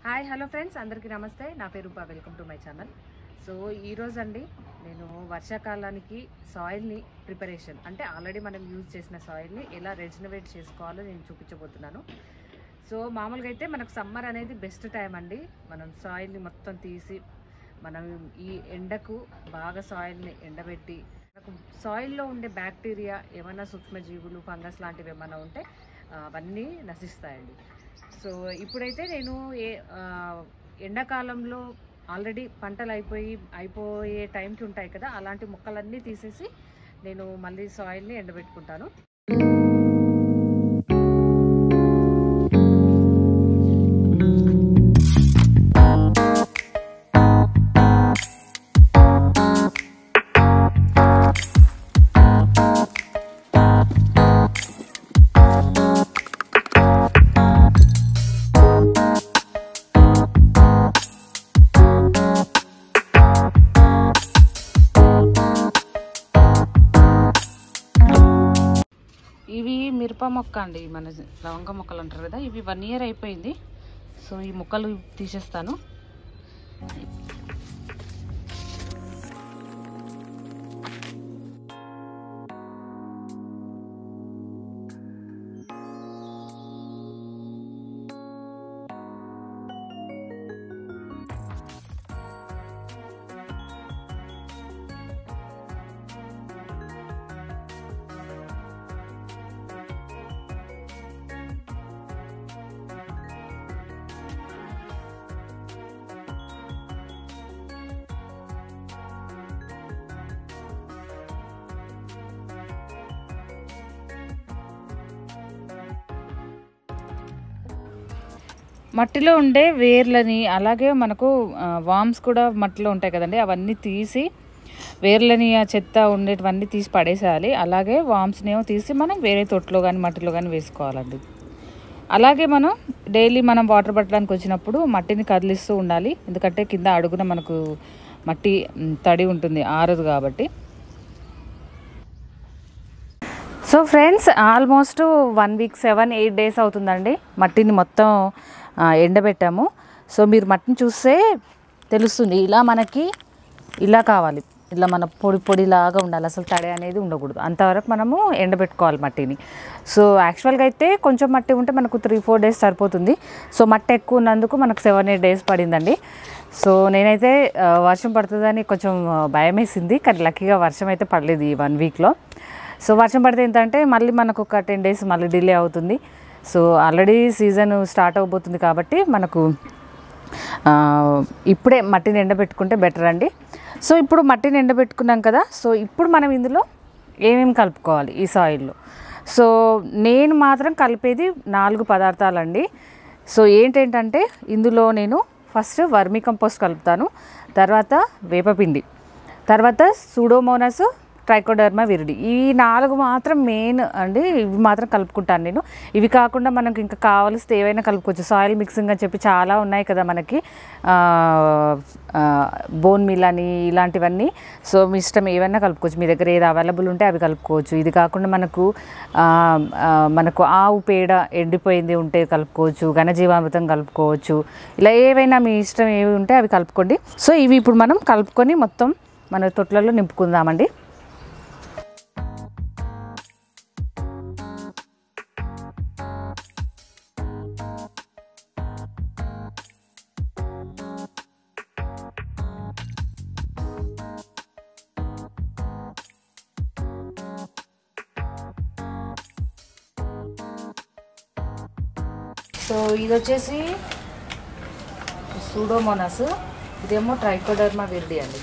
hi hello friends అందరికీ నమస్తే నా పేరు Rupa welcome to my channel so ఈరోజు అండి నేను వర్షాకాలానికి సాయిల్ని ప్రిపరేషన్ అంటే ఆల్రెడీ మనం యూజ్ చేసిన సాయిల్ని ఎలా రెజినవేట్ చేసుకోవాలో నేను చూపించబోతున్నాను సో మామూలుగా అయితే మనకు సమ్మర్ అనేది బెస్ట్ టైం అండి మనం సాయిల్ని మొత్తం తీసి మనం ఈ ఎండకు బాగా సాయిల్ని ఎండబెట్టి మనకు సాయిల్లో ఉండే బ్యాక్టీరియా ఏమైనా సూక్ష్మజీవులు ఫంగస్ లాంటివి ఏమైనా ఉంటే ఆ, అవన్నీ నశిస్తాయండి సో ఇప్పుడైతే నేను ఏ ఆ, ఎండాకాలంలో ఆల్రెడీ పంటలు అయిపోయి అయిపోయే టైంకి ఉంటాయి కదా అలాంటి మొక్కలన్నీ తీసేసి నేను మళ్ళీ సాయిల్ని ఎండబెట్టుకుంటాను ఇవి మిరప మొక్క అండి మన లవంగ మొక్కలు అంటారు కదా ఇవి వన్ ఇయర్ అయిపోయింది సో ఈ మొక్కలు తీసేస్తాను మట్టిలో ఉండే వేర్లని అలాగే మనకు వామ్స్ కూడా మట్టిలో ఉంటాయి కదండి అవన్నీ తీసి వేర్లని ఆ చెత్త ఉండేటివన్నీ తీసి పడేసేయాలి అలాగే వామ్స్ని ఏమో తీసి మనం వేరే తొట్టులో కానీ మట్టిలో కానీ వేసుకోవాలండి అలాగే మనం డైలీ మనం వాటర్ పట్టడానికి వచ్చినప్పుడు మట్టిని కదిలిస్తూ ఉండాలి ఎందుకంటే కింద అడుగున మనకు మట్టి మ్, తడి ఉంటుంది ఆరదు కాబట్టి so friends almost one week seven eight days అవుతుందండి మట్టిని మొత్తం ఆ, ఎండబెట్టాము సో మీరు మట్టిని చూస్తే తెలుస్తుంది ఇలా మనకి ఇలా కావాలి ఇలా మన పొడి పొడిలాగా ఉండాలి అసలు తడి అనేది ఉండకూడదు అంతవరకు మనము ఎండబెట్టుకోవాలి మట్టిని సో యాక్చువల్గా అయితే కొంచెం మట్టి ఉంటే మనకు త్రీ ఫోర్ డేస్ సరిపోతుంది సో మట్టి ఎక్కువ ఉన్నందుకు మనకు సెవెన్ ఎయిట్ డేస్ పడిందండి సో నేనైతే ఆ, వర్షం పడుతుందని కొంచెం ఆ, భయం వేసింది కానీ లక్కీగా వర్షం అయితే పడలేదు ఈ వన్ వీక్లో సో వర్షం పడితే ఏంటంటే మళ్ళీ మనకు ఒక టెన్ డేస్ మళ్ళీ డిలే అవుతుంది సో ఆల్రెడీ సీజన్ స్టార్ట్ అవబోతుంది కాబట్టి మనకు ఆ, ఇప్పుడే మట్టిని ఎండబెట్టుకుంటే బెటర్ అండి సో ఇప్పుడు మట్టిని ఎండబెట్టుకున్నాం కదా సో ఇప్పుడు మనం ఇందులో ఏమేమి కలుపుకోవాలి ఈ సాయిల్లో సో నేను మాత్రం కలిపేది నాలుగు పదార్థాలండి సో ఏంటంటే ఇందులో నేను ఫస్ట్ వర్మీ కంపోస్ట్ కలుపుతాను తర్వాత వేపపిండి తర్వాత సూడోమోనస్ ట్రైకోడర్మా విరిడి ఈ నాలుగు మాత్రం మెయిన్ అండి ఇవి మాత్రం కలుపుకుంటాను నేను ఇవి కాకుండా మనకు ఇంకా కావాల్సితే ఏవైనా కలుపుకోవచ్చు సాయిల్ మిక్సింగ్ అని చెప్పి చాలా ఉన్నాయి కదా మనకి బోన్ మిల్ అని ఇలాంటివన్నీ సో మీ ఇష్టం ఏవైనా కలుపుకోవచ్చు మీ దగ్గర ఏది అవైలబుల్ ఉంటే అవి కలుపుకోవచ్చు ఇది కాకుండా మనకు ఆ, ఆ, మనకు ఆవు పేడ ఎండిపోయింది ఉంటే కలుపుకోవచ్చు ఘనజీవామృతం కలుపుకోవచ్చు ఇలా ఏవైనా మీ ఇష్టం ఏవి ఉంటే అవి కలుపుకోండి సో ఇవి ఇప్పుడు మనం కలుపుకొని మొత్తం మన తొట్లలో నింపుకుందామండి సో ఇది వచ్చేసి సూడోమోనస్ ఇదేమో ట్రైకోడర్మా విరిడి అండి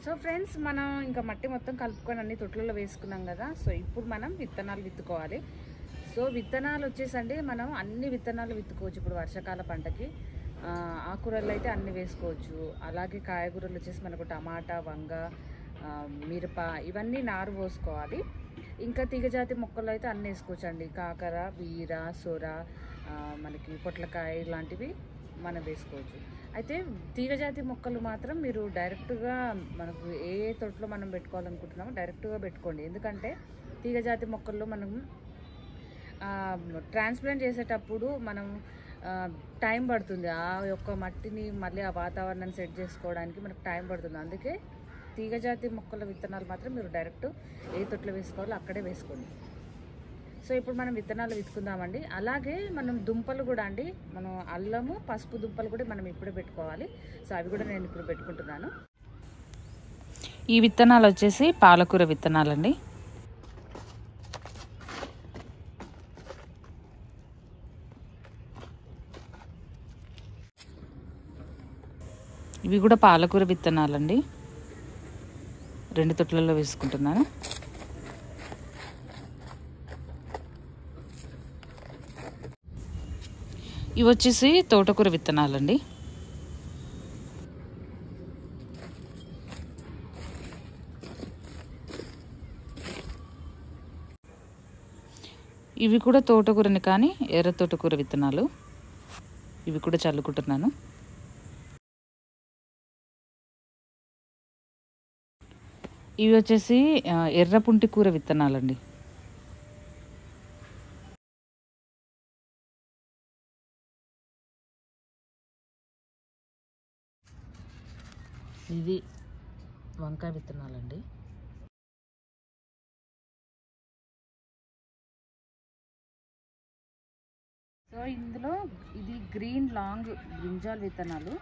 సో ఫ్రెండ్స్ మనం ఇంకా మట్టి మొత్తం కలుపుకొని అన్ని తొట్లలో వేసుకున్నాం కదా సో ఇప్పుడు మనం విత్తనాలు విత్తుకోవాలి సో విత్తనాలు వచ్చేసండి మనం అన్ని విత్తనాలు విత్తుకోవచ్చు ఇప్పుడు వర్షాకాల పంటకి ఆ, ఆకుకూరలు అయితే అన్ని వేసుకోవచ్చు అలాగే కాయగూరలు వచ్చేసి మనకు టమాటా వంగ ఆ, మిరప ఇవన్నీ నారు పోసుకోవాలి ఇంకా తీగజాతి మొక్కలు అయితే అన్నీ వేసుకోవచ్చు అండి కాకర బీర సొర ఆ, మనకి పొట్లకాయ ఇలాంటివి మనం వేసుకోవచ్చు అయితే తీగజాతి మొక్కలు మాత్రం మీరు డైరెక్ట్గా మనకు ఏ ఏ తొట్లో మనం పెట్టుకోవాలనుకుంటున్నామో డైరెక్ట్గా పెట్టుకోండి ఎందుకంటే తీగజాతి మొక్కల్లో మనం ట్రాన్స్ప్లాంట్ చేసేటప్పుడు మనం ఆ, టైం పడుతుంది ఆ యొక్క మట్టిని మళ్ళీ ఆ వాతావరణాన్ని సెట్ చేసుకోవడానికి మనకు టైం పడుతుంది అందుకే తీగజాతి మొక్కల విత్తనాలు మాత్రం మీరు డైరెక్ట్ ఏ తొట్లో వేసుకోవాలో అక్కడే వేసుకోండి సో ఇప్పుడు మనం విత్తనాలు విత్తుకుందామండి అలాగే మనం దుంపలు కూడా అండి మనం అల్లము పసుపు దుంపలు కూడా మనం ఇప్పుడే పెట్టుకోవాలి సో అవి కూడా నేను ఇప్పుడు పెట్టుకుంటున్నాను ఈ విత్తనాలు వచ్చేసి పాలకూర విత్తనాలండి ఇవి కూడా పాలకూర విత్తనాలండి రెండు తొట్లలో వేసుకుంటున్నాను ఇవి వచ్చేసి తోటకూర విత్తనాలండి ఇవి కూడా తోటకూరని కానీ ఎర్ర తోటకూర విత్తనాలు ఇవి కూడా చల్లుకుంటున్నాను ఇవి వచ్చేసి ఆ, ఎర్ర పుంటి కూర విత్తనాలండి ఇది వంకాయ విత్తనాలండి సో ఇందులో ఇది గ్రీన్ లాంగ్ బ్రింజాల్ విత్తనాలు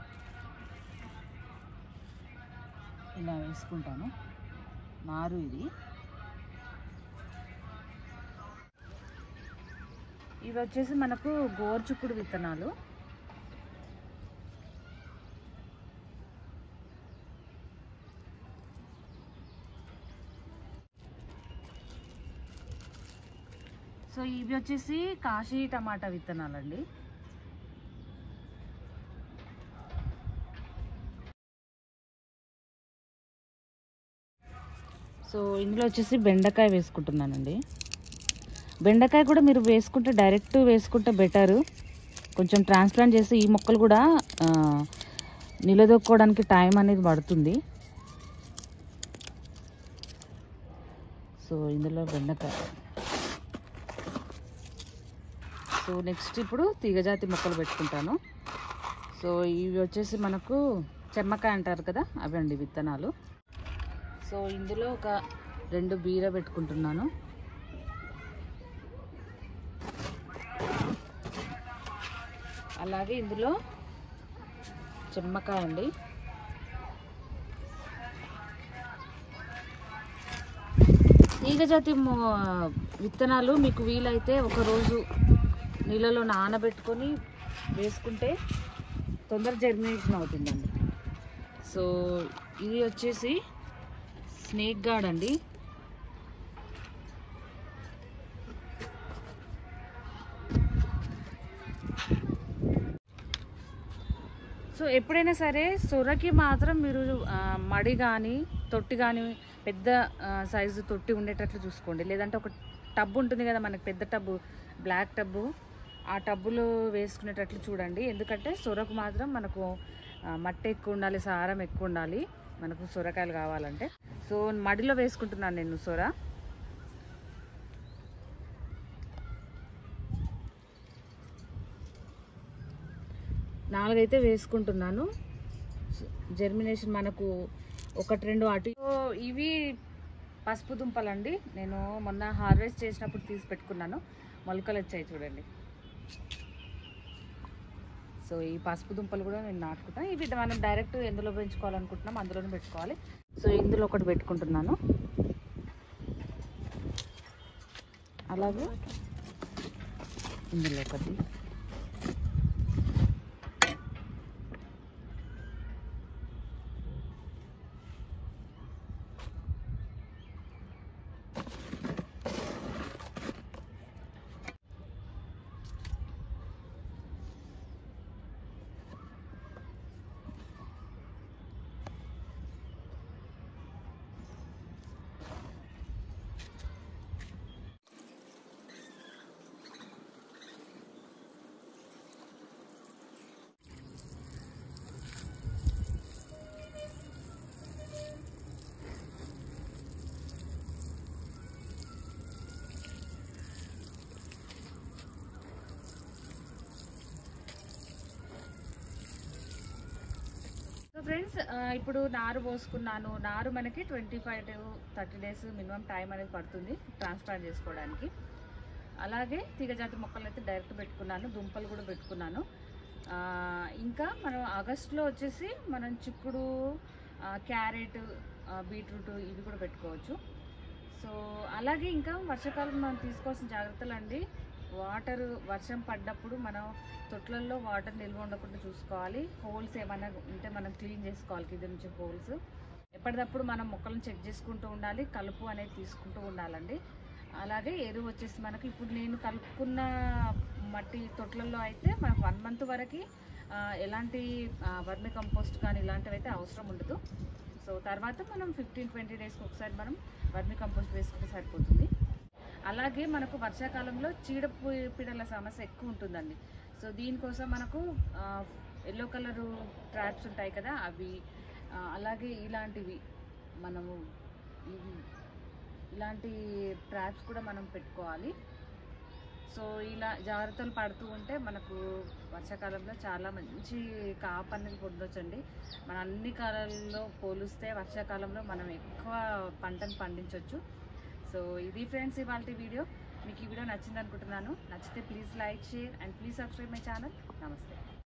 ఇలా వేసుకుంటాను నారు ఇది ఇవి వచ్చేసి మనకు గోర్చుకుడు విత్తనాలు సో ఇవి వచ్చేసి కాశీ టమాటా విత్తనాలండి సో ఇందులో వచ్చేసి బెండకాయ వేసుకుంటున్నానండి బెండకాయ కూడా మీరు వేసుకుంటే డైరెక్ట్ వేసుకుంటే బెటర్ కొంచెం ట్రాన్స్ప్లాంట్ చేసి ఈ మొక్కలు కూడా ఆ, నిలదొక్కోవడానికి టైం అనేది పడుతుంది సో ఇందులో బెండకాయ సో నెక్స్ట్ ఇప్పుడు తీగజాతి మొక్కలు పెట్టుకుంటాను సో ఇవి వచ్చేసి మనకు చెమ్మకాయ అంటారు కదా అవండి విత్తనాలు సో ఇందులో ఒక రెండు బీర పెట్టుకుంటున్నాను అలాగే ఇందులో చెమ్మకాయ అండి తీగజాతి మొ- విత్తనాలు మీకు వీలైతే ఒకరోజు నీళ్ళలో నానబెట్టుకొని వేసుకుంటే తొందర జర్మినేషన్ అవుతుందండి సో ఇది వచ్చేసి స్నేక్ గార్డ్ అండి సో ఎప్పుడైనా సరే సొరకి మాత్రం మీరు ఆ, మడి కానీ తొట్టి కానీ పెద్ద ఆ, సైజు తొట్టి ఉండేటట్లు చూసుకోండి లేదంటే ఒక టబ్ ఉంటుంది కదా మనకి పెద్ద టబ్బు బ్లాక్ టబ్బు ఆ టబ్బులో వేసుకునేటట్లు చూడండి ఎందుకంటే సొరకు మాత్రం మనకు ఆ, మట్టి ఎక్కువ ఉండాలి సారం ఎక్కువ ఉండాలి మనకు సొరకాయలు కావాలంటే సో మడిలో వేసుకుంటున్నాను నేను సొర నాలుగైతే వేసుకుంటున్నాను జర్మినేషన్ మనకు ఒకటి రెండు అటు సో ఇవి పసుపు దుంపలండి నేను మొన్న హార్వెస్ట్ చేసినప్పుడు తీసి పెట్టుకున్నాను మొలకలు వచ్చాయి చూడండి సో ఈ పసుపు దుంపలు కూడా నేను నాటుకుంటాను ఇవి మనం డైరెక్ట్ ఎందులో పెంచుకోవాలనుకుంటున్నాం అందులోనే పెట్టుకోవాలి సో ఇందులో ఒకటి పెట్టుకుంటున్నాను అలాగే ఇందులో ఒకటి ఫ్రెండ్స్ ఇప్పుడు నారు పోసుకున్నాను నారు మనకి twenty five to thirty days minimum time అనేది పడుతుంది ట్రాన్స్ప్లాంట్ చేసుకోవడానికి అలాగే తీగజాతి మొక్కలు అయితే డైరెక్ట్ పెట్టుకున్నాను దుంపలు కూడా పెట్టుకున్నాను ఆ, ఇంకా మనం ఆగస్టులో వచ్చేసి మనం చిక్కుడు ఆ, క్యారెట్ ఆ, బీట్రూట్ ఇవి కూడా పెట్టుకోవచ్చు సో అలాగే ఇంకా వర్షాకాలం మనం తీసుకోవాల్సిన జాగ్రత్తలు అండి వాటర్ వర్షం పడ్డప్పుడు మనం తొట్లల్లో వాటర్ నిల్వ ఉండకుండా చూసుకోవాలి హోల్స్ ఏమైనా ఉంటే మనం క్లీన్ చేసుకోవాలి కింద నుంచి హోల్స్ ఎప్పటికప్పుడు మనం మొక్కలను చెక్ చేసుకుంటూ ఉండాలి కలుపు అనేది తీసుకుంటూ ఉండాలండి అలాగే ఎరువు వచ్చేసి మనకి ఇప్పుడు నేను కలుపుకున్న మట్టి తొట్లల్లో అయితే మనకు వన్ మంత్ వరకు ఎలాంటి వర్మి కంపోస్ట్ కానీ ఇలాంటివి అయితే అవసరం ఉండదు సో తర్వాత మనం ఫిఫ్టీన్ ట్వంటీ డేస్కి ఒకసారి మనం వర్మి కంపోస్ట్ వేసుకుంటే సరిపోతుంది అలాగే మనకు వర్షాకాలంలో చీడ పీ- పీడల సమస్య ఎక్కువ ఉంటుందండి సో దీనికోసం మనకు ఎల్లో కలరు ట్రాప్స్ ఉంటాయి కదా అవి ఆ, అలాగే ఇలాంటివి మనము ఇవి ఇలాంటి ట్రాప్స్ కూడా మనం పెట్టుకోవాలి సో ఇలా జాగ్రత్తలు పడుతూ ఉంటే మనకు వర్షాకాలంలో చాలా మంచి కాపు అనేది పొందొచ్చండి మన అన్ని కాలాల్లో పోలిస్తే వర్షాకాలంలో మనం ఎక్కువ పంటను పండించవచ్చు సో ఇది ఫ్రెండ్స్ ఇవాళ వీడియో మీకు ఈ వీడియో నచ్చింది అనుకుంటున్నాను నచ్చితే please like share and please subscribe my channel నమస్తే